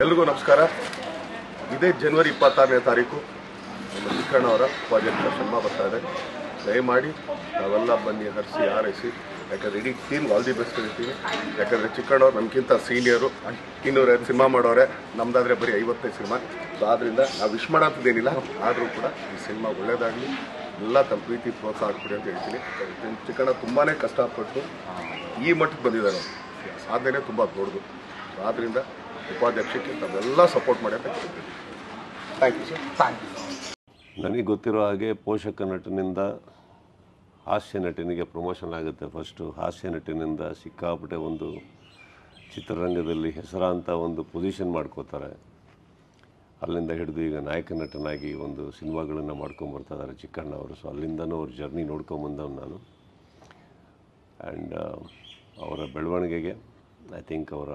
ಎಲ್ರಿಗೂ ನಮಸ್ಕಾರ ಇದೇ ಜನವರಿ ಇಪ್ಪತ್ತಾರನೇ ತಾರೀಕು ನಮ್ಮ ಚಿಕ್ಕಣ್ಣ ಅವರ ಪ್ರಾಜೆಕ್ಟ್ ಸಿನಿಮಾ ಬರ್ತಾ ಇದೆ ದಯಮಾಡಿ ನಾವೆಲ್ಲ ಬನ್ನಿ ಹರಿಸಿ ಹಾರೈಸಿ ಯಾಕಂದ್ರೆ ಇಡೀ ಟೀಮ್ ಆಲ್ ದಿ ಬೆಸ್ಟ್ ಹೇಳ್ತೀವಿ ಯಾಕಂದರೆ ಚಿಕ್ಕಣ್ಣವ್ರು ನಮ್ಗಿಂತ ಸೀನಿಯರು ಇನ್ನೂರೈದು ಸಿನಿಮಾ ಮಾಡೋರೆ ನಮ್ದಾದ್ರೆ ಬರೀ ಐವತ್ತೈದು ಸಿನಿಮಾ ಸೊ ಆದ್ದರಿಂದ ನಾವು ವಿಶ್ ಮಾಡೋಂಥದ್ದೇನಿಲ್ಲ ಆದರೂ ಕೂಡ ಈ ಸಿನಿಮಾ ಒಳ್ಳೇದಾಗಲಿ ಎಲ್ಲ ತಮ್ಮ ಪ್ರೀತಿ ಪ್ರೋತ್ಸಾಹ ಕೊಡಿ ಅಂತ ಹೇಳ್ತೀನಿ ಯಾಕಂದ್ರೆ ಚಿಕ್ಕಣ್ಣ ತುಂಬಾ ಕಷ್ಟಪಟ್ಟು ಈ ಮಟ್ಟಕ್ಕೆ ಬಂದಿದ್ದಾರೆ ಅವ್ರು. ಸಾಧನೆ ತುಂಬ ದೊಡ್ಡದು ಆದ್ದರಿಂದ ಉಪಾಧ್ಯಕ್ಷಕ್ಕೆ ತಾವೆಲ್ಲ ಸಪೋರ್ಟ್ ಮಾಡಿ ಅಂತ ಕೇಳ್ತೀನಿ ಥ್ಯಾಂಕ್ ಯು ಸರ್ ನನಗೆ ಗೊತ್ತಿರೋ ಹಾಗೆ ಪೋಷಕ ನಟನಿಂದ ಹಾಸ್ಯ ನಟನಿಗೆ ಪ್ರಮೋಷನ್ ಆಗುತ್ತೆ ಫಸ್ಟು ಹಾಸ್ಯ ನಟನಿಂದ ಸಿಕ್ಕಾಪಟ್ಟೆ ಒಂದು ಚಿತ್ರರಂಗದಲ್ಲಿ ಹೆಸರಾಂತ ಒಂದು ಪೊಸಿಷನ್ ಮಾಡ್ಕೋತಾರೆ ಅಲ್ಲಿಂದ ಹಿಡಿದು ಈಗ ನಾಯಕ ನಟನಾಗಿ ಒಂದು ಸಿನಿಮಾಗಳನ್ನು ಮಾಡ್ಕೊಂಬರ್ತಾ ಇದ್ದಾರೆ ಚಿಕ್ಕಣ್ಣ ಅವರು ಸೊ ಅಲ್ಲಿಂದನೂ ಅವ್ರ ಜರ್ನಿ ನೋಡ್ಕೊಂಬಂದವ್ ನಾನು ಆ್ಯಂಡ್ ಅವರ ಬೆಳವಣಿಗೆಗೆ ಐ ಥಿಂಕ್ ಅವರ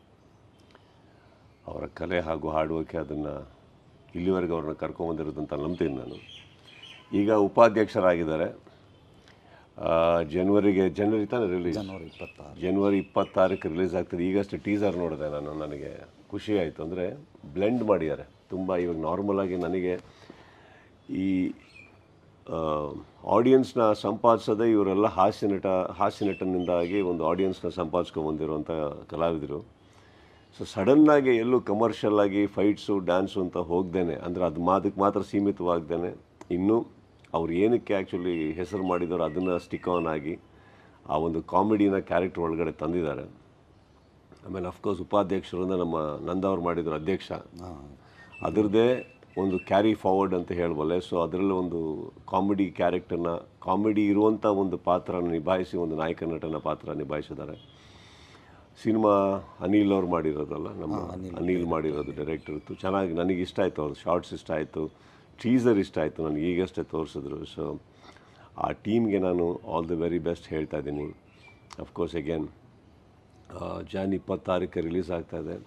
ಅವರ ಕಲೆ ಹಾಗೂ ಹಾಡುವಿಕೆ ಅದನ್ನು ಇಲ್ಲಿವರೆಗೆ ಅವ್ರನ್ನ ಕರ್ಕೊಂಬಂದಿರೋದು ಅಂತ ನಂಬ್ತೀನಿ ನಾನು ಈಗ ಉಪಾಧ್ಯಕ್ಷರಾಗಿದ್ದಾರೆ ಆ, ಜನವರಿಗೆ ಜನವರಿ ತಾನೇ ರಿಲೀಸ್ ಜನವರಿ ಇಪ್ಪತ್ತಾರು ಜನವರಿ ಇಪ್ಪತ್ತಾರಕ್ಕೆ ರಿಲೀಸ್ ಆಗ್ತದೆ ಈಗಷ್ಟು ಟೀಸರ್ ನೋಡಿದೆ ನಾನು ನನಗೆ ಖುಷಿ ಆಯಿತು ಅಂದರೆ ಬ್ಲೆಂಡ್ ಮಾಡಿದ್ದಾರೆ ತುಂಬ ಇವಾಗ ನಾರ್ಮಲಾಗಿ ನನಗೆ ಈ ಆಡಿಯನ್ಸ್ನ ಸಂಪಾದಿಸೋದೇ ಇವರೆಲ್ಲ ಹಾಸ್ಯ ನಟ ಹಾಸ್ಯ ನಟನಿಂದಾಗಿ ಒಂದು ಆಡಿಯನ್ಸ್ನ ಸಂಪಾದಿಸ್ಕೊಂಬಂದಿರುವಂಥ ಕಲಾವಿದರು ಸೊ ಸಡನ್ನಾಗಿ ಎಲ್ಲೂ ಕಮರ್ಷಿಯಲ್ ಆಗಿ ಫೈಟ್ಸು ಡ್ಯಾನ್ಸು ಅಂತ ಹೋಗ್ದೇನೆ ಅಂದರೆ ಅದು ಮಾದಕ್ಕೆ ಮಾತ್ರ ಸೀಮಿತವಾಗ್ದೇನೆ ಇನ್ನೂ ಅವ್ರು ಏನಕ್ಕೆ ಆ್ಯಕ್ಚುಲಿ ಹೆಸರು ಮಾಡಿದಾರೋ ಅದನ್ನು ಸ್ಟಿಕ್ ಆನ್ ಆಗಿ ಆ ಒಂದು ಕಾಮಿಡಿನ ಕ್ಯಾರೆಕ್ಟರ್ ಒಳಗಡೆ ತಂದಿದ್ದಾರೆ ಆಮೇಲೆ ಅಫ್ಕೋರ್ಸ್ ಉಪಾಧ್ಯಕ್ಷರು ಅಂದರೆ ನಮ್ಮ ನಂದವ್ರು ಮಾಡಿದ್ರು ಅಧ್ಯಕ್ಷ ಅದರದ್ದೇ ಒಂದು ಕ್ಯಾರಿ ಫಾರ್ವರ್ಡ್ ಅಂತ ಹೇಳ್ಬಲ್ಲೆ ಸೊ ಅದರಲ್ಲಿ ಒಂದು ಕಾಮಿಡಿ ಕ್ಯಾರೆಕ್ಟರ್ನ ಕಾಮಿಡಿ ಇರುವಂಥ ಒಂದು ಪಾತ್ರ ನಿಭಾಯಿಸಿ ಒಂದು ನಾಯಕ ನಟನ ಪಾತ್ರ ನಿಭಾಯಿಸಿದ್ದಾರೆ ಸಿನಿಮಾ ಅನಿಲ್ ಅವ್ರು ಮಾಡಿರೋದಲ್ಲ ನಮ್ಮ ಅನಿಲ್ ಮಾಡಿರೋದು ಡೈರೆಕ್ಟರ್ ಚೆನ್ನಾಗಿ ನನಗೆ ಇಷ್ಟ ಆಯಿತು ಅವ್ರ ಶಾರ್ಟ್ಸ್ ಇಷ್ಟ ಆಯಿತು ಟೀಸರ್ ಇಷ್ಟ ಆಯಿತು ನನಗೆ ಈಗಷ್ಟೇ ತೋರಿಸಿದ್ರು ಸೊ ಆ ಟೀಮ್ಗೆ ನಾನು ಆಲ್ ದಿ ವೆರಿ ಬೆಸ್ಟ್ ಹೇಳ್ತಾ ಇದ್ದೀನಿ ಅಫ್ಕೋರ್ಸ್ ಅಗೇನ್ ಜಾನ್ ಇಪ್ಪತ್ತಾರಕ್ಕೆ ರಿಲೀಸ್ ಆಗ್ತಾಯಿದೆ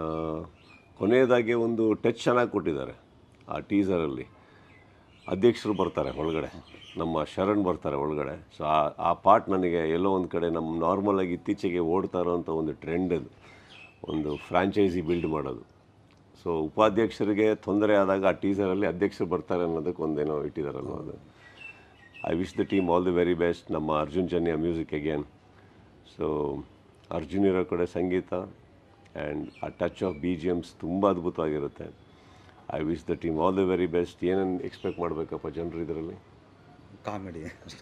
ಕೊನೆಯದಾಗಿ ಒಂದು ಟಚ್ ಚೆನ್ನಾಗಿ ಕೊಟ್ಟಿದ್ದಾರೆ ಆ ಟೀಸರಲ್ಲಿ ಅಧ್ಯಕ್ಷರು ಬರ್ತಾರೆ ಒಳಗಡೆ ನಮ್ಮ ಶರಣ್ ಬರ್ತಾರೆ ಒಳಗಡೆ ಸೊ ಆ ಆ ಪಾರ್ಟ್ ನನಗೆ ಎಲ್ಲೋ ಒಂದು ಕಡೆ ನಮ್ಮ ನಾರ್ಮಲಾಗಿ ಇತ್ತೀಚೆಗೆ ಓಡ್ತಾ ಇರೋವಂಥ ಒಂದು ಟ್ರೆಂಡ್ ಅದು ಒಂದು ಫ್ರ್ಯಾಂಚೈಸಿ ಬಿಲ್ಡ್ ಮಾಡೋದು ಸೊ ಉಪಾಧ್ಯಕ್ಷರಿಗೆ ತೊಂದರೆ ಆದಾಗ ಆ ಟೀಸರಲ್ಲಿ ಅಧ್ಯಕ್ಷರು ಬರ್ತಾರೆ ಅನ್ನೋದಕ್ಕೆ ಒಂದೇನೋ ಇಟ್ಟಿದ್ದಾರಲ್ವ ಅದು I wish the team all the very best ನಮ್ಮ Arjun Janya music again so Arjun ಇರೋ ಕಡೆ ಸಂಗೀತ ಆ್ಯಂಡ್ ಆ touch of B G Ms ತುಂಬ ಅದ್ಭುತವಾಗಿರುತ್ತೆ I wish the team all the very best ಏನೇನು ಎಕ್ಸ್ಪೆಕ್ಟ್ ಮಾಡಬೇಕಪ್ಪ ಜನರು ಇದರಲ್ಲಿ ಕಾಮಿಡಿ ಅಷ್ಟೇ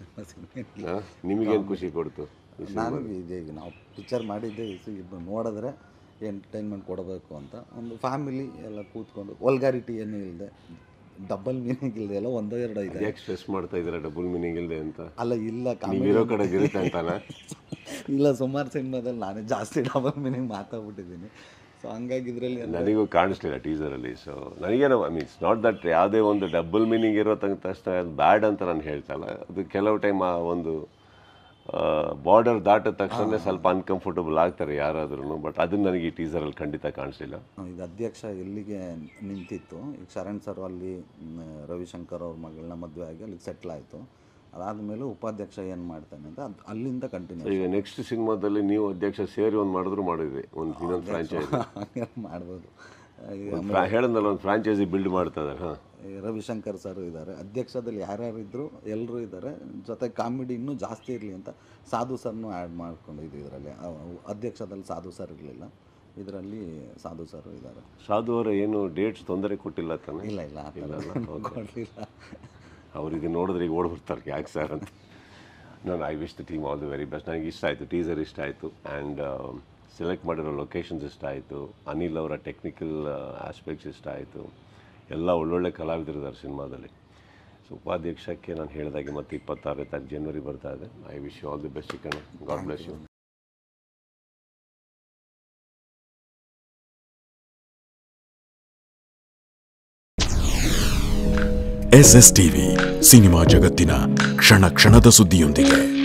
ನಿಮಗೇನು ಖುಷಿ ಕೊಡ್ತು ನಾನು ಇದೆ ಈಗ ನಾವು ಪಿಕ್ಚರ್ ಮಾಡಿದ್ದೆ ಇದು ಇದು ನೋಡಿದ್ರೆ ಎಂಟರ್ಟೈನ್ಮೆಂಟ್ ಕೊಡಬೇಕು ಅಂತ ಒಂದು ಫ್ಯಾಮಿಲಿ ಎಲ್ಲ ಕೂತ್ಕೊಂಡು ವಲ್ಗಾರಿಟಿ ಏನೂ ಇಲ್ಲದೆ ಡಬಲ್ ಮೀನಿಂಗ್ ಇಲ್ಲದೆ ಎಲ್ಲ ಒಂದೋ ಎರಡೋ ಇದೆ ಯಾಕೆ ಸ್ಟ್ರೆಸ್ ಮಾಡ್ತಾ ಇದ್ದಾರೆ ಡಬಲ್ ಮೀನಿಂಗ್ ಇಲ್ಲದೆ ಅಂತ ಅಲ್ಲ ಇಲ್ಲ ನೀವು ಕಾಮಿಡಿ ಇರೋ ಕಡೆ ಇರುತ್ತೆ ಅಂತಾನೆ ಇಲ್ಲ ಸುಮಾರು ಸಿನಿಮಾದಲ್ಲಿ ನಾನೇ ಜಾಸ್ತಿ ಡಬಲ್ ಮೀನಿಂಗ್ ಮಾತಾಡ್ಬಿಟ್ಟಿದ್ದೀನಿ ಸೊ ಹಂಗಾಗಿ ಇದರಲ್ಲಿ ನನಗೂ ಕಾಣಿಸ್ಲಿಲ್ಲ ಟೀಸರಲ್ಲಿ ಸೊ ನನಗೇನೋ ಐ ಮೀನ್ಸ್ ನಾಟ್ ದಟ್ ಯಾವುದೇ ಒಂದು ಡಬಲ್ ಮೀನಿಂಗ್ ಇರೋ ತನಕ ತಕ್ಷಣ ಅದು ಬ್ಯಾಡ್ ಅಂತ ನಾನು ಹೇಳ್ತಾ ಇಲ್ಲ ಅದು ಕೆಲವು ಟೈಮ್ ಆ ಒಂದು ಬಾರ್ಡರ್ ದಾಟಿದ ತಕ್ಷಣ ಸ್ವಲ್ಪ ಅನ್ಕಂಫರ್ಟಬಲ್ ಆಗ್ತಾರೆ ಯಾರಾದ್ರೂ ಬಟ್ ಅದನ್ನ ನನಗೆ ಈ ಟೀಸರಲ್ಲಿ ಖಂಡಿತ ಕಾಣಿಸ್ಲಿಲ್ಲ ಇದು ಅಧ್ಯಕ್ಷ ಎಲ್ಲಿಗೆ ನಿಂತಿತ್ತು ಈಗ ಶರಣ್ ಸರ್ ಅಲ್ಲಿ ಮ್, ರವಿಶಂಕರ್ ಅವ್ರ ಮಗಳನ್ನ ಮದುವೆ ಆಗಿ ಅಲ್ಲಿಗೆ ಸೆಟ್ಲ್ ಆಯಿತು ಅದಾದಮೇಲೆ ಉಪಾಧ್ಯಕ್ಷ ಏನು ಮಾಡ್ತಾನೆ ಅಂತ ಅದ್- ಅಲ್ಲಿಂದ ಕಂಟಿನ್ಯೂ ಈಗ ನೆಕ್ಸ್ಟ್ ಸಿನಿಮಾದಲ್ಲಿ ನೀವು ಅಧ್ಯಕ್ಷ ಸೇರಿ ಒಂದು ಮಾಡಿದ್ರು ಮಾಡಿದ್ವಿ ಒಂದು ಇನ್ನೊಂದು ಫ್ರಾಂಚೈಸಿ ಮಾಡ್ಬೋದು ಈಗ ಹೇಳದ್ನಲ್ಲ ಒಂದು ಫ್ರಾಂಚೈಸಿ ಬಿಲ್ಡ್ ಮಾಡ್ತಾ ಇದ್ದಾರೆ ಹಾಂ ಈ ರವಿಶಂಕರ್ ಸರ್ ಇದ್ದಾರೆ ಅಧ್ಯಕ್ಷದಲ್ಲಿ ಯಾರ್ಯಾರು ಇದ್ದರು ಎಲ್ಲರೂ ಇದ್ದಾರೆ ಜೊತೆ ಕಾಮಿಡಿ ಇನ್ನೂ ಜಾಸ್ತಿ ಇರಲಿ ಅಂತ ಸಾಧು ಸರ್ನು ಆ್ಯಡ್ ಮಾಡ್ಕೊಂಡಿದ್ದು ಇದರಲ್ಲಿ ಅಧ್ಯಕ್ಷದಲ್ಲಿ ಸಾಧು ಸರ್ ಇರಲಿಲ್ಲ ಇದರಲ್ಲಿ ಸಾಧು ಸರ್ ಇದ್ದಾರೆ ಸಾಧು ಅವರ ಏನು ಡೇಟ್ಸ್ ತೊಂದರೆ ಕೊಟ್ಟಿಲ್ಲ ತಾನೆ ಇಲ್ಲ ಇಲ್ಲ ಆ ಥರ ಕೊಡಲಿಲ್ಲ ಅವ್ರಿಗೆ ನೋಡಿದ್ರೆ ಈಗ ಓಡ್ ಬರ್ತಾರೆ ಯಾಕೆ ಸರ್ ಅಂತ ನಾನು I wish the team all the very best ನನಗೆ ಇಷ್ಟ ಆಯಿತು ಟೀಸರ್ ಇಷ್ಟ ಆಯಿತು ಆ್ಯಂಡ್ ಸೆಲೆಕ್ಟ್ ಮಾಡಿರೋ ಲೊಕೇಶನ್ಸ್ ಇಷ್ಟ ಆಯಿತು ಅನಿಲ್ ಅವರ ಟೆಕ್ನಿಕಲ್ ಆಸ್ಪೆಕ್ಟ್ಸ್ ಇಷ್ಟ ಆಯಿತು ಎಲ್ಲ ಒಳ್ಳೊಳ್ಳೆ ಕಲಾವಿದರಿದ್ದಾರೆ ಸಿನಿಮಾದಲ್ಲಿ ಸೊ ಉಪಾಧ್ಯಕ್ಷಕ್ಕೆ ನಾನು ಹೇಳಿದಾಗೆ ಮತ್ತೆ ಇಪ್ಪತ್ತಾರನೇ ತಾರೀಕು ಜನವರಿ ಬರ್ತಾ ಇದೆ I wish you all the best chicken God bless you S S TV cinema ಜಗತ್ತಿನ ಕ್ಷಣ ಕ್ಷಣದ ಸುದ್ದಿಯೊಂದಿಗೆ